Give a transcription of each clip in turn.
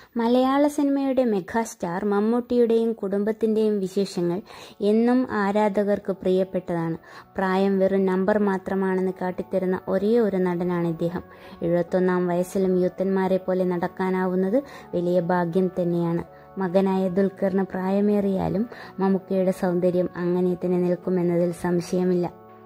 മലയാള സിനിമയുടെ മെഗാസ്റ്റാർ മമ്മൂട്ടിയുടെയും കുടുംബത്തിൻ്റെയും വിശേഷങ്ങൾ എന്നും ആരാധകർക്ക് പ്രിയപ്പെട്ടതാണ് പ്രായം വെറും നമ്പർ മാത്രമാണെന്ന് കാട്ടിത്തരുന്ന ഒരേ ഒരു നടനാണ് ഇദ്ദേഹം എഴുപത്തൊന്നാം വയസ്സിലും യൂത്തന്മാരെ പോലെ നടക്കാനാവുന്നത് വലിയ ഭാഗ്യം തന്നെയാണ് മകനായ ദുൽഖറിന് പ്രായമേറിയാലും മമ്മൂക്കയുടെ സൗന്ദര്യം അങ്ങനെ തന്നെ നിൽക്കുമെന്നതിൽ സംശയമില്ല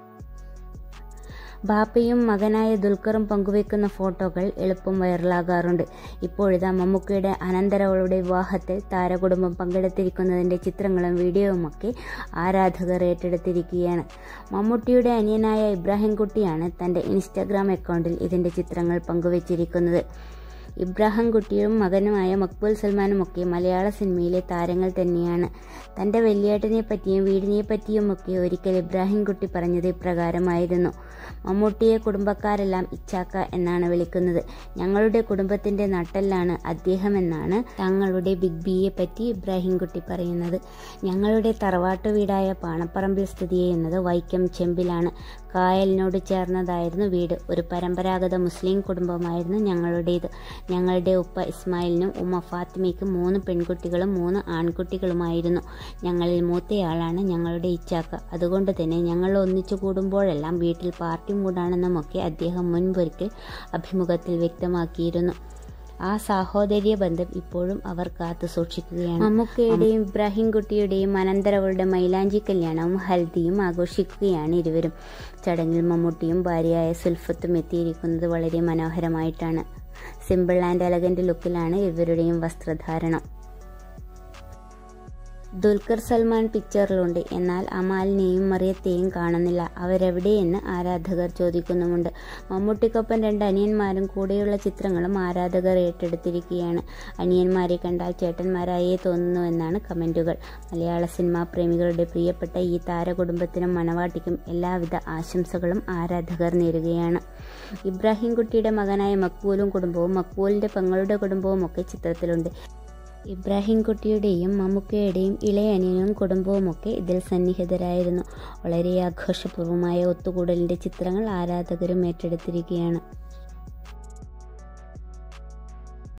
ബാപ്പയും മകനായ ദുൽഖറും പങ്കുവെക്കുന്ന ഫോട്ടോകൾ എളുപ്പം വൈറലാകാറുണ്ട് ഇപ്പോഴിതാ മമ്മൂക്കയുടെ അനന്തരവളുടെ വിവാഹത്തിൽ താരകുടുംബം പങ്കെടുത്തിരിക്കുന്നതിൻ്റെ ചിത്രങ്ങളും വീഡിയോയുമൊക്കെ ആരാധകർ ഏറ്റെടുത്തിരിക്കുകയാണ് മമ്മൂട്ടിയുടെ അനിയനായ ഇബ്രാഹിം കുട്ടിയാണ് തൻ്റെ ഇൻസ്റ്റാഗ്രാം അക്കൗണ്ടിൽ ഇതിൻ്റെ ചിത്രങ്ങൾ പങ്കുവച്ചിരിക്കുന്നത് ഇബ്രാഹിം കുട്ടിയും മകനുമായ മക്ബൂൽ സൽമാനുമൊക്കെ മലയാള സിനിമയിലെ താരങ്ങൾ തന്നെയാണ് തൻ്റെ വലിയേട്ടനെ പറ്റിയും വീടിനെ പറ്റിയുമൊക്കെ ഒരിക്കൽ ഇബ്രാഹിം കുട്ടി പറഞ്ഞത് ഇപ്രകാരമായിരുന്നു മമ്മൂട്ടിയെ കുടുംബക്കാരെല്ലാം ഇച്ചാക്ക എന്നാണ് വിളിക്കുന്നത് ഞങ്ങളുടെ കുടുംബത്തിൻ്റെ നട്ടെല്ലാണ് അദ്ദേഹം എന്നാണ് തങ്ങളുടെ ബിഗ് ബിയെ പറ്റി ഇബ്രാഹിം കുട്ടി പറയുന്നത് ഞങ്ങളുടെ തറവാട്ടു വീടായ പാണപ്പറമ്പിൽ സ്ഥിതി ചെയ്യുന്നത് വൈക്കം ചെമ്പിലാണ് കായലിനോട് ചേർന്നതായിരുന്നു വീട് ഒരു പരമ്പരാഗത മുസ്ലിം കുടുംബമായിരുന്നു ഞങ്ങളുടേത് ഞങ്ങളുടെ ഉപ്പ ഇസ്മായിലിനും ഉമ്മ ഫാത്തിമയ്ക്കും മൂന്ന് പെൺകുട്ടികളും മൂന്ന് ആൺകുട്ടികളുമായിരുന്നു ഞങ്ങളിൽ മൂത്തയാളാണ് ഞങ്ങളുടെ ഇച്ചാക്ക അതുകൊണ്ട് തന്നെ ഞങ്ങൾ ഒന്നിച്ചു കൂടുമ്പോഴെല്ലാം വീട്ടിൽ പാർട്ടി മൂടാണെന്നുമൊക്കെ അദ്ദേഹം മുൻപൊരിക്കൽ അഭിമുഖത്തിൽ വ്യക്തമാക്കിയിരുന്നു ആ സാഹോദര്യ ബന്ധം ഇപ്പോഴും അവർ കാത്തു സൂക്ഷിക്കുകയാണ് മമ്മൂക്കയുടെയും ഇബ്രാഹിം കുട്ടിയുടെയും അനന്തരവളുടെ മൈലാഞ്ചി കല്യാണവും ഹൽദിയും ആഘോഷിക്കുകയാണ് ഇരുവരും ചടങ്ങിൽ മമ്മൂട്ടിയും ഭാര്യയായ സുൽഫത്തും എത്തിയിരിക്കുന്നത് വളരെ മനോഹരമായിട്ടാണ് സിമ്പിൾ ആൻഡ് എലഗന്റ് ലുക്കിലാണ് ഇവരുടെയും വസ്ത്രധാരണം ദുൽഖർ സൽമാൻ പിക്ചറിലുണ്ട് എന്നാൽ അമാലിനെയും മറിയത്തെയും കാണുന്നില്ല അവരെവിടെയെന്ന് ആരാധകർ ചോദിക്കുന്നുമുണ്ട് മമ്മൂട്ടിക്കൊപ്പം രണ്ട് അനിയന്മാരും കൂടെയുള്ള ചിത്രങ്ങളും ആരാധകർ ഏറ്റെടുത്തിരിക്കുകയാണ് അനിയന്മാരെ കണ്ടാൽ ചേട്ടന്മാരായേ തോന്നുന്നുവെന്നാണ് കമന്റുകൾ മലയാള സിനിമാ പ്രേമികളുടെ പ്രിയപ്പെട്ട ഈ താരകുടുംബത്തിനും മണവാട്ടിക്കും എല്ലാവിധ ആശംസകളും ആരാധകർ നേരുകയാണ് ഇബ്രാഹിം കുട്ടിയുടെ മകനായ മക്ബൂലും കുടുംബവും മക്ബൂലിന്റെ പെങ്ങളുടെ കുടുംബവും ഒക്കെ ചിത്രത്തിലുണ്ട് ഇബ്രാഹിം കുട്ടിയുടെയും മമ്മൂക്കയുടെയും ഇളയനിയനും കുടുംബവുമൊക്കെ ഇതിൽ സന്നിഹിതരായിരുന്നു വളരെ ആഘോഷപൂർവമായ ഒത്തുകൂടലിൻ്റെ ചിത്രങ്ങൾ ആരാധകരും ഏറ്റെടുത്തിരിക്കുകയാണ്